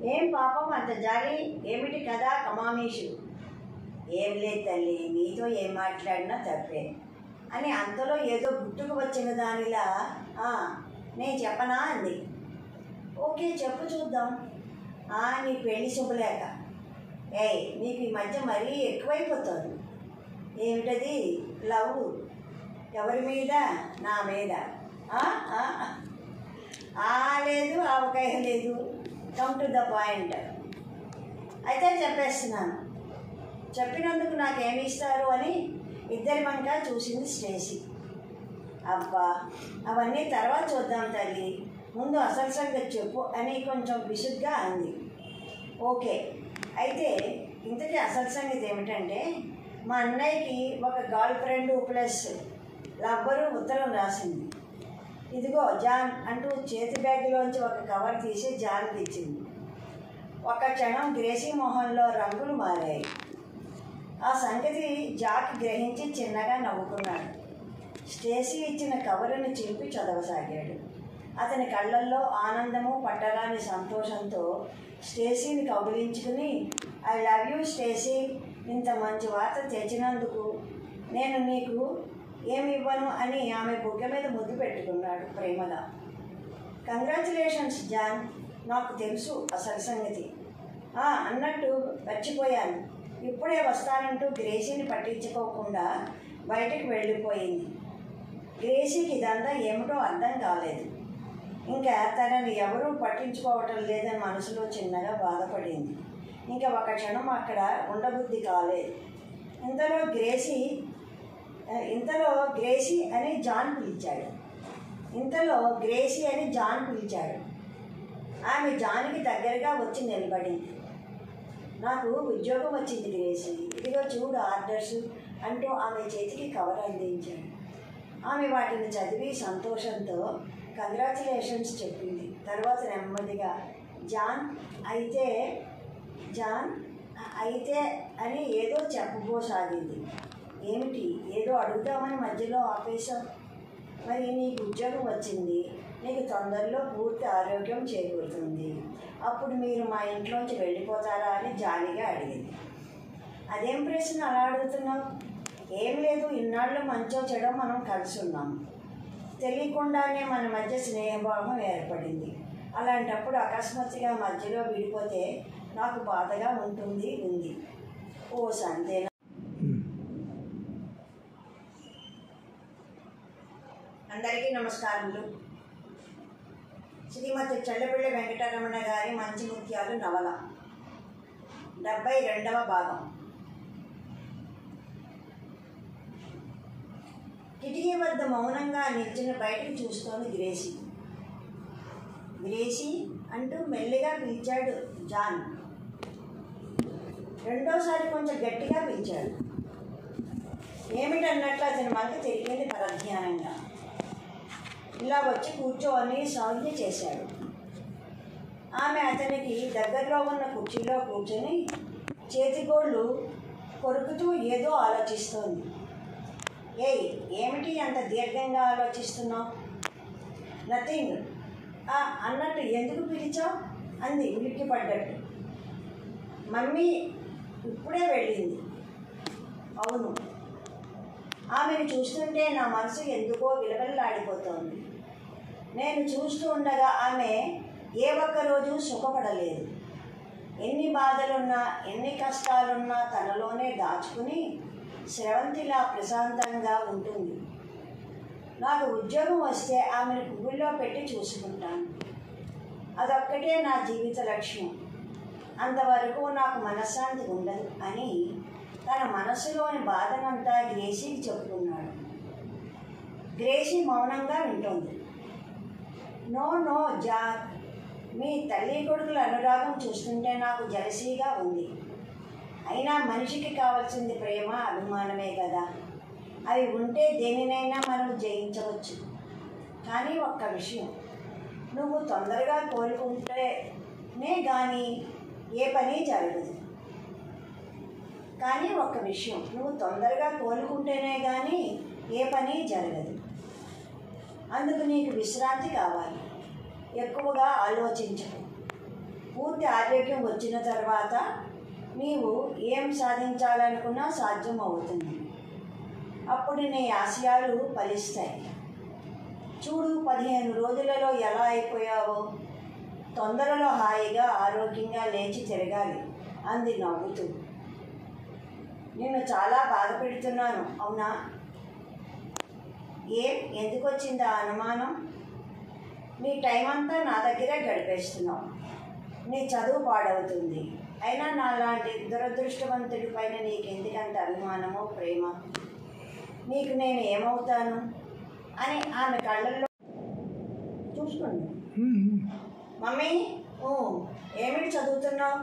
ఏం పాపం అంత జాలి ఏమిటి కదా కమామీషు ఏం లేదు తల్లి నీతో ఏం మాట్లాడినా తప్పే అని అంతలో ఏదో గుర్తుకు వచ్చిన దానిలా "ఆ, నేను చెప్పనా అంది ఓకే చెప్పు చూద్దాం "ఆ, నీ పెళ్లి శుభలేక ఏయ్ నీకు ఈ మధ్య మరీ ఎక్కువైపోతుంది ఏమిటది లవ్ ఎవరి మీద నా మీద "ఆ, ఆ, ఆ లేదు ఆవకాయ లేదు కమ్ టు ద పాయింట్ అయితే చెప్పేస్తున్నాను చెప్పినందుకు నాకేమి ఇస్తారు అని ఇద్దరి వంక చూసింది స్టేసీ అబ్బా అవన్నీ తర్వాత చూద్దాం తల్లి ముందు అసలు సంగతి చెప్పు అని కొంచెం విసుగ్గా అంది ఓకే అయితే ఇంతకీ అసలు సంగతి ఏమిటంటే మా అన్నయ్యకి ఒక గర్ల్ ఫ్రెండ్ ప్లస్ లవ్వరు ఉత్తరం రాసింది ఇదిగో జాన్ అంటూ చేతి బ్యాగ్లోంచి ఒక కవర్ తీసి జాన్కి ఇచ్చింది ఒక క్షణం గ్రేసీ మొహంలో రంగులు మారాయి ఆ సంగతి జాక్ గ్రహించి చిన్నగా నవ్వుకున్నాడు స్టేసీ ఇచ్చిన కవరును చింపి చదవసాగాడు అతని కళ్ళల్లో ఆనందము పట్టరాని సంతోషంతో స్టేసీని కౌగిలించుకుని ఐ లవ్ యూ స్టేసీ ఇంత మంచి వార్త తెచ్చినందుకు నేను నీకు ఏమి ఇవ్వను అని ఆమె బుగ్గ మీద ముద్దు పెట్టుకున్నాడు ప్రేమగా కంగ్రాచులేషన్స్ జాన్ నాకు తెలుసు అసలు సంగతి "ఆ, అన్నట్టు మర్చిపోయాను ఇప్పుడే వస్తానంటూ గ్రేసీని పట్టించుకోకుండా బయటికి వెళ్ళిపోయింది గ్రేసీకి ఇదంతా ఏమిటో అర్థం కాలేదు ఇంకా తనని ఎవరూ పట్టించుకోవటం లేదని మనసులో చిన్నగా బాధపడింది ఇంకా ఒక క్షణం అక్కడ ఉండబుద్ధి కాలేదు ఇంతలో గ్రేసీ ఆ, ఇంతలో గ్రేసీ అని జాన్ పిలిచాడు ఇంతలో గ్రేసీ అని జాన్ పిలిచాడు ఆమె జాన్కి దగ్గరగా వచ్చి నిలబడింది నాకు ఉద్యోగం వచ్చింది గ్రేసీ ఇదిగో చూడు ఆర్డర్స్ అంటూ ఆమె చేతికి కవర్ అందించాడు ఆమె వాటిని చదివి సంతోషంతో కంగ్రాచులేషన్స్ చెప్పింది తర్వాత నెమ్మదిగా జాన్ అయితే జాన్ అయితే అని ఏదో చెప్పబోసాగింది ఏమిటి ఏదో అడుగుదామని మధ్యలో ఆపేశాం మరి నీకు ఉద్యోగం వచ్చింది నీకు తొందరలో పూర్తి ఆరోగ్యం చేకూరుతుంది అప్పుడు మీరు మా ఇంట్లోంచి వెళ్ళిపోతారా అని జాలిగా అడిగింది అదేం ప్రశ్న అలా అడుగుతున్నావు ఏం లేదు ఇన్నాళ్ళు మంచో చెడో మనం కలిసి ఉన్నాం తెలియకుండానే మన మధ్య స్నేహభావం ఏర్పడింది అలాంటప్పుడు అకస్మాత్తుగా మధ్యలో విడిపోతే నాకు బాధగా ఉంటుంది ఉంది ఓ సంతేనా అందరికీ నమస్కారములు శ్రీమతి చల్లపిళ్ళ వెంకటరమణ గారి మంచి ముత్యాలు నవల డెబ్బై రెండవ భాగం కిటికీ వద్ద మౌనంగా నిల్చుని బయటకు చూస్తోంది గ్రేసీ గ్రేసీ అంటూ మెల్లిగా పిలిచాడు జాన్ రెండోసారి కొంచెం గట్టిగా పిలిచాడు ఏమిటన్నట్లు అతని మనకి తిరిగింది పరధ్యానంగా ఇలా వచ్చి కూర్చోని సంజ్ఞ చేశాడు ఆమె అతనికి దగ్గరలో ఉన్న కుర్చీలో కూర్చొని చేతిగోళ్ళు కొరుకుతూ ఏదో ఆలోచిస్తోంది ఏయ్ ఏమిటి అంత దీర్ఘంగా ఆలోచిస్తున్నావు నథింగ్ అన్నట్టు ఎందుకు పిలిచావు అంది ఉలిక్కి పడ్డట్టు మమ్మీ ఇప్పుడే వెళ్ళింది అవును ఆమెను చూస్తుంటే నా మనసు ఎందుకో విలవెల్లాడిపోతోంది నేను చూస్తూ ఉండగా ఆమె ఏ ఒక్క రోజు సుఖపడలేదు ఎన్ని బాధలున్నా ఎన్ని కష్టాలున్నా తనలోనే దాచుకుని స్రవంతిలా ప్రశాంతంగా ఉంటుంది నాకు ఉద్యోగం వస్తే ఆమెను పువ్వుల్లో పెట్టి చూసుకుంటాను అదొక్కటే నా జీవిత లక్ష్యం అంతవరకు నాకు మనశ్శాంతి ఉండదు అని తన మనసులోని బాధనంతా గ్రేసీకి చెప్పుకున్నాడు గ్రేసీ మౌనంగా వింటోంది నో నో జాక్ మీ తల్లి కొడుకుల అనురాగం చూస్తుంటే నాకు జలసీగా ఉంది అయినా మనిషికి కావాల్సింది ప్రేమ అభిమానమే కదా అవి ఉంటే దేనినైనా మనం జయించవచ్చు కానీ ఒక్క విషయం నువ్వు తొందరగా కోలుకుంటేనే కానీ ఏ పని జరగదు కానీ ఒక్క విషయం నువ్వు తొందరగా కోలుకుంటేనే కానీ ఏ పని జరగదు అందుకు నీకు విశ్రాంతి కావాలి ఎక్కువగా ఆలోచించకు పూర్తి ఆరోగ్యం వచ్చిన తర్వాత నీవు ఏం సాధించాలనుకున్నా సాధ్యం అవుతుంది అప్పుడు నీ ఆశయాలు ఫలిస్తాయి చూడు పదిహేను రోజులలో ఎలా అయిపోయావో తొందరలో హాయిగా ఆరోగ్యంగా లేచి తిరగాలి అంది నవ్వుతూ నేను చాలా బాధ పెడుతున్నాను అవునా ఏం ఎందుకు వచ్చింది ఆ అనుమానం నీ టైం అంతా నా దగ్గరే గడిపేస్తున్నావు నీ చదువు పాడవుతుంది అయినా నా లాంటి దురదృష్టవంతుడి పైన నీకు ఎందుకంత అభిమానమో ప్రేమ నీకు నేను ఏమవుతాను అని ఆమె కళ్ళల్లో చూసుకోండి మమ్మీ ఊ, ఏమిటి చదువుతున్నావు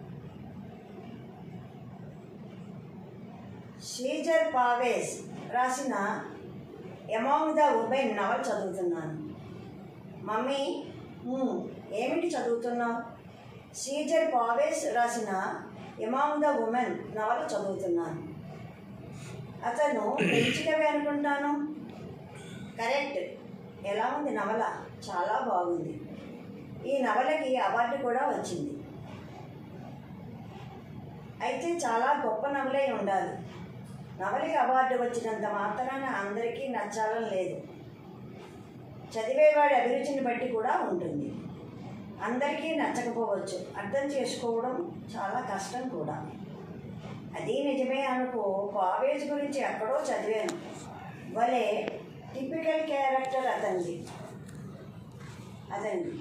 శ్రీజర్ పావేస్ రాసిన ఎమాంగ్ ద ఉమెన్ నవల్ చదువుతున్నాను మమ్మీ ఊ, ఏమిటి చదువుతున్నావు శ్రీజర్ పావేస్ రాసిన ఎమాంగ్ ద ఉమెన్ నవల చదువుతున్నాను అతను ఫ్రెంచ్ కవి అనుకుంటాను కరెక్ట్ ఎలా ఉంది నవల చాలా బాగుంది ఈ నవలకి అవార్డు కూడా వచ్చింది అయితే చాలా గొప్ప నవలై ఉండాలి నవలకి అవార్డు వచ్చినంత మాత్రాన అందరికీ నచ్చాలని లేదు చదివేవాడి అభిరుచిని బట్టి కూడా ఉంటుంది అందరికీ నచ్చకపోవచ్చు అర్థం చేసుకోవడం చాలా కష్టం కూడా అది నిజమే అనుకో కావేజ్ గురించి ఎక్కడో చదివాను భలే టిపికల్ క్యారెక్టర్ అతనిది అతనిది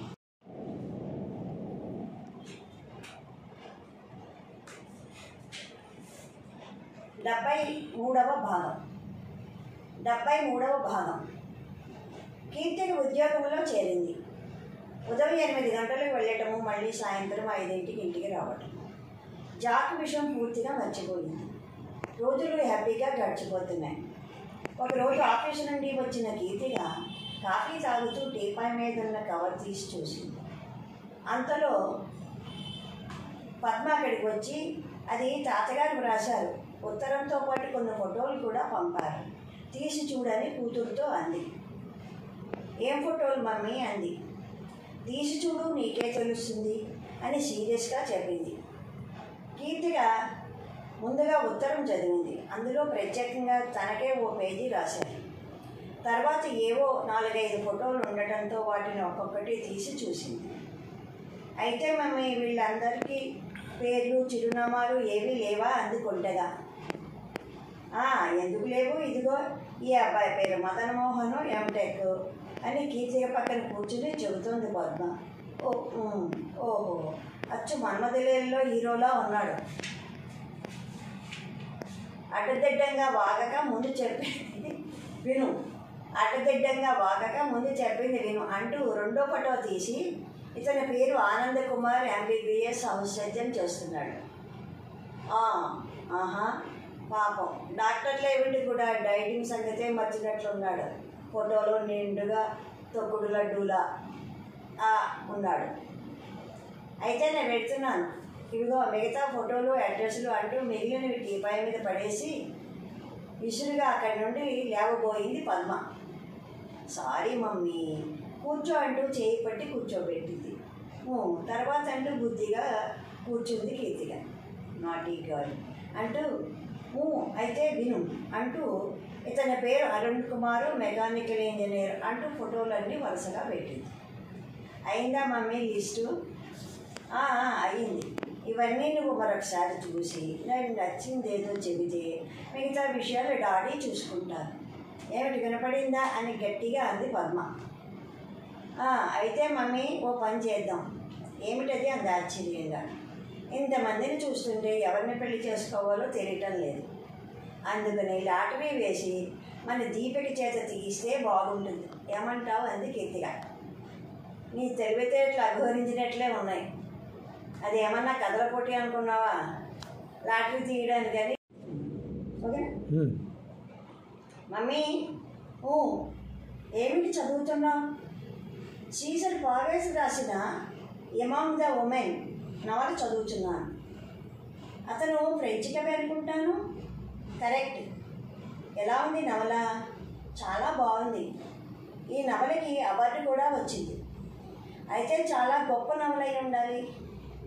డెబ్బై మూడవ భాగం డెబ్బై మూడవ భాగం కీర్తికి ఉద్యోగంలో చేరింది ఉదయం ఎనిమిది గంటలకు వెళ్ళటము మళ్ళీ సాయంత్రం ఐదింటికి ఇంటికి రావటం జాక్ విషయం పూర్తిగా మర్చిపోయింది రోజులు హ్యాపీగా గడిచిపోతున్నాయి ఒకరోజు ఆఫీసు నుండి వచ్చిన కీర్తిగా కాఫీ తాగుతూ టీపాయ్ మీద ఉన్న కవర్ తీసి చూసింది అంతలో పద్మ అక్కడికి వచ్చి అది తాతగారు వ్రాశారు ఉత్తరంతో పాటు కొన్ని ఫోటోలు కూడా పంపారు తీసి చూడని కూతురుతో అంది ఏం ఫోటోలు మమ్మీ అంది తీసి చూడు నీకే తెలుస్తుంది అని సీరియస్గా చెప్పింది కీర్తిగా ముందుగా ఉత్తరం చదివింది అందులో ప్రత్యేకంగా తనకే ఓ పేజీ రాశారు తర్వాత ఏవో నాలుగైదు ఫోటోలు ఉండటంతో వాటిని ఒక్కొక్కటి తీసి చూసింది అయితే మమ్మీ వీళ్ళందరికీ పేర్లు చిరునామాలు ఏవీ లేవా అందుకుంటగా "ఆ, ఎందుకు లేవు ఇదిగో ఈ అబ్బాయి పేరు మదన్ మోహన్ ఎంటెక్ అని కీర్తిక పక్కన కూర్చుని చెబుతోంది పద్మ ఓ ఉమ్, ఓహో అచ్చు మన్మదిలేలో హీరోలా ఉన్నాడు అడ్డదిడ్డంగా వాగక ముందు చెప్పింది విను అడ్డదిడ్డంగా వాగక ముందు చెప్పింది విను అంటూ రెండో ఫోటో తీసి ఇతని పేరు Anand Kumar MBBS house surgeon చేస్తున్నాడు "ఆ, ఆహా పాపం డాక్టర్ లేవిండి కూడా డైటింగ్ సంగతే మర్చినట్లున్నాడు ఫోటోలో నిండుగా తొక్కుడు లడ్డూలా ఆ, ఉన్నాడు అయితే నేను పెడుతున్నాను ఇవిగో మిగతా ఫోటోలు అడ్రస్లు అంటూ మిగిలినవి టీపాయ్ మీద పడేసి విసురుగా అక్కడి నుండి లేవబోయింది పద్మ సారీ మమ్మీ కూర్చో అంటూ చేయి పట్టి కూర్చోబెట్టింది "ఊ," తర్వాత అంటూ బుద్ధిగా కూర్చుంది కీర్తిగా నాటీ గర్ల్ అంటూ "ఊ, అయితే విను అంటూ ఇతని పేరు అరుణ్ కుమార్ మెకానికల్ ఇంజనీర్ అంటూ ఫోటోలన్నీ వరుసగా పెట్టింది అయిందా మమ్మీ లిస్టు "ఆ, ఆ, అయింది ఇవన్నీ నువ్వు మరొకసారి చూసి నాకు నచ్చింది ఏదో చెబితే మిగతా విషయాలు డాడీ చూసుకుంటారు ఏమిటి వినపడిందా అని గట్టిగా అంది పద్మ "ఆ, అయితే మమ్మీ ఓ పని చేద్దాం ఏమిటది అంది ఆశ్చర్యంగా ఇంతమందిని చూస్తుంటే ఎవరిని పెళ్లి చేసుకోవాలో తెలియటం లేదు అందుకని లాటరీ వేసి మన దీపిక చేత తీస్తే బాగుంటుంది ఏమంటావు అంది కీర్తిగా నీ తెలివితేటలు అఘోరించినట్లే ఉన్నాయి అది ఏమన్నా కథల పోటీ అనుకున్నావా లాటరీ తీయడానికి అని ఓకే మమ్మీ ఊ ఏమిటి చదువుతున్నావు సీజర్ పావేస్ రాసిన ఎమాంగ్ ద ఉమెన్ నవల చదువుతున్నాను అతను ఫ్రెంచ్ కవి అనుకుంటాను కరెక్ట్ ఎలా ఉంది నవల చాలా బాగుంది ఈ నవలకి అవార్డు కూడా వచ్చింది అయితే చాలా గొప్ప నవల అయి ఉండాలి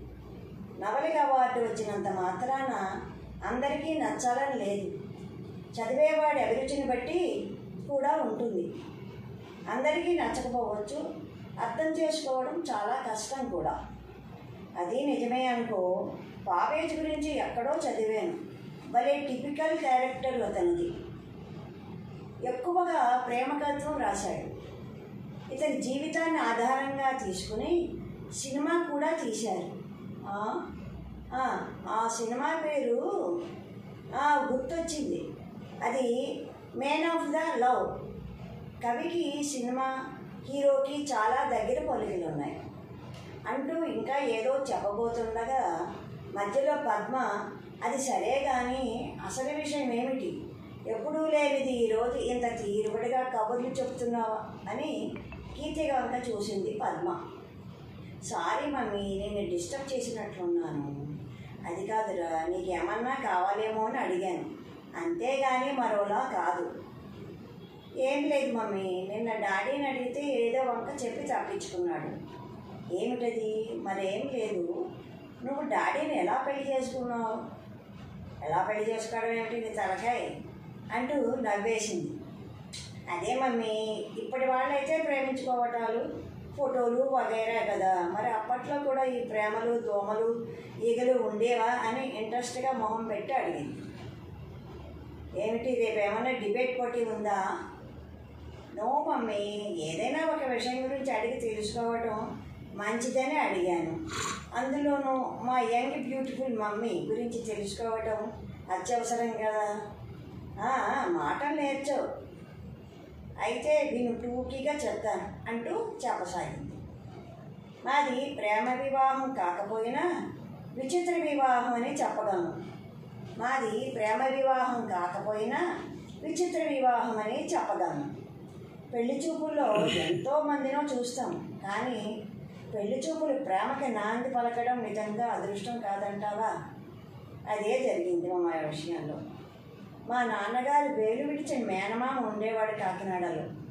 నవలిక అవార్డు వచ్చినంత మాత్రాన అందరికీ నచ్చాలని లేదు చదివేవాడి అభిరుచిని బట్టి కూడా ఉంటుంది అందరికీ నచ్చకపోవచ్చు అర్థం చేసుకోవడం చాలా కష్టం కూడా అది నిజమే అనుకో పాపేజ్ గురించి ఎక్కడో చదివాను భలే టిపికల్ క్యారెక్టర్ అతనిది ఎక్కువగా ప్రేమకత్వం రాశాడు ఇతని జీవితాన్ని ఆధారంగా తీసుకుని సినిమా కూడా తీశారు ఆ, ఆ, ఆ సినిమా పేరు ఆ, గుర్తొచ్చింది అది మేన్ ఆఫ్ ద లవ్ కవికి సినిమా హీరోకి చాలా దగ్గర పొలికలు ఉన్నాయి అంటూ ఇంకా ఏదో చెప్పబోతుండగా మధ్యలో పద్మ అది సరే కానీ అసలు విషయం ఏమిటి ఎప్పుడూ లేనిది ఈరోజు ఇంత తీరుబడిగా కబుర్లు చెప్తున్నావా అని కీర్తి వంక చూసింది పద్మ సారీ మమ్మీ నేను డిస్టర్బ్ చేసినట్లున్నాను అది కాదురా నీకేమన్నా కావాలేమో అని అడిగాను అంతేగాని మరోలా కాదు ఏం లేదు మమ్మీ నిన్న డాడీని అడిగితే ఏదో వంక చెప్పి తప్పించుకున్నాడు ఏమిటది మరేం లేదు నువ్వు డాడీని ఎలా పెళ్లి చేసుకున్నావు ఎలా పెళ్లి చేసుకోవడం ఏమిటి నీ తలకాయ అంటూ నవ్వేసింది అదే మమ్మీ ఇప్పటి వాళ్ళైతే ప్రేమించుకోవటాలు ఫోటోలు వగైరా కదా మరి అప్పట్లో కూడా ఈ ప్రేమలు దోమలు ఈగలు ఉండేవా అని ఇంట్రెస్ట్గా మొహం పెట్టి అడిగింది ఏమిటి రేపు ఏమైనా డిబేట్ పోటీ ఉందా నో మమ్మీ ఏదైనా ఒక విషయం గురించి అడిగి తెలుసుకోవడం మంచిదని అడిగాను అందులోనూ మా యంగ్ బ్యూటిఫుల్ మమ్మీ గురించి తెలుసుకోవడం అత్యవసరం కదా ఆ, మాటలు నేర్చవు అయితే నేను టూకీగా చెప్తాను అంటూ చెప్పసాగింది మాది ప్రేమ వివాహం కాకపోయినా విచిత్ర వివాహం అని చెప్పగలను మాది ప్రేమ వివాహం కాకపోయినా విచిత్ర వివాహం అని చెప్పగలను పెళ్లి చూపుల్లో ఎంతో మందినో చూస్తాం కానీ పెళ్లి చూపులు ప్రేమకి నాంది పలకడం నిజంగా అదృష్టం కాదంటావా అదే జరిగింది మా విషయంలో మా నాన్నగారు వేలు విడిచిన మేనమామ ఉండేవాడు కాకినాడలో